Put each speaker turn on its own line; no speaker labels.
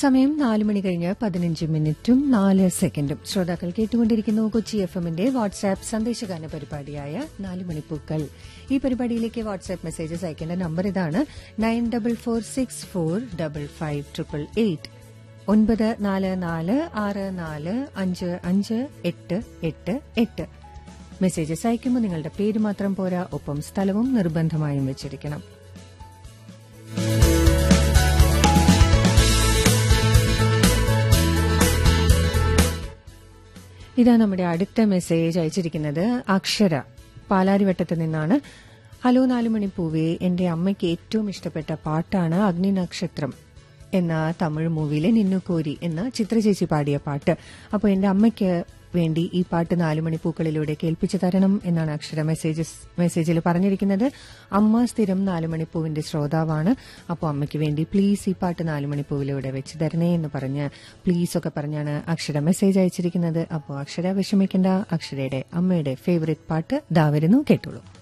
സമയം നാല് മണി കഴിഞ്ഞ് പതിനഞ്ച് മിനിറ്റും നാല് സെക്കൻഡും ശ്രോതാക്കൾ കേട്ടുകൊണ്ടിരിക്കുന്നു കൊച്ചി എഫ് എമ്മിന്റെ വാട്സാപ്പ് സന്ദേശഗാന പരിപാടിയായ നാല് മണിപ്പൂക്കൾ ഈ പരിപാടിയിലേക്ക് വാട്സാപ്പ് മെസ്സേജസ് അയക്കേണ്ട നമ്പർ ഇതാണ് nine double four six four double five triple eight ഒൻപത് നാല് നാല് ആറ് നാല് അഞ്ച് അഞ്ച് എട്ട് എട്ട് എട്ട് മെസ്സേജസ് അയക്കുമ്പോൾ നിങ്ങളുടെ പേര് മാത്രം പോരാ ഒപ്പം സ്ഥലവും നിർബന്ധമായും വെച്ചിരിക്കണം ഇതാ നമ്മുടെ അടുത്ത മെസ്സേജ് അയച്ചിരിക്കുന്നത് അക്ഷര പാലാരിവട്ടത്ത് നിന്നാണ് ഹലോ നാലുമണി പൂവേ എന്റെ അമ്മയ്ക്ക് ഏറ്റവും ഇഷ്ടപ്പെട്ട പാട്ടാണ് അഗ്നി നക്ഷത്രം എന്ന തമിഴ് മൂവിയിലെ നിന്നുകോരി എന്ന ചിത്രചേച്ചി പാടിയ പാട്ട് അപ്പോൾ എന്റെ അമ്മയ്ക്ക് വേണ്ടി ഈ പാട്ട് നാലുമണി പൂക്കളിലൂടെ കേൾപ്പിച്ചു തരണം എന്നാണ് അക്ഷര മെസ്സേജസ് മെസ്സേജിൽ പറഞ്ഞിരിക്കുന്നത് അമ്മ സ്ഥിരം നാലുമണിപ്പൂവിന്റെ ശ്രോതാവാണ് അപ്പോൾ അമ്മയ്ക്ക് വേണ്ടി പ്ലീസ് ഈ പാട്ട് നാലുമണിപ്പൂവിലൂടെ വെച്ച് തരണേ എന്ന് പറഞ്ഞ് പ്ലീസ് ഒക്കെ പറഞ്ഞാണ് അക്ഷര മെസ്സേജ് അയച്ചിരിക്കുന്നത് അപ്പോൾ അക്ഷര വിഷമിക്കേണ്ട അക്ഷരയുടെ അമ്മയുടെ ഫേവറേറ്റ് പാട്ട് ദാ വരുന്നു കേട്ടോളൂ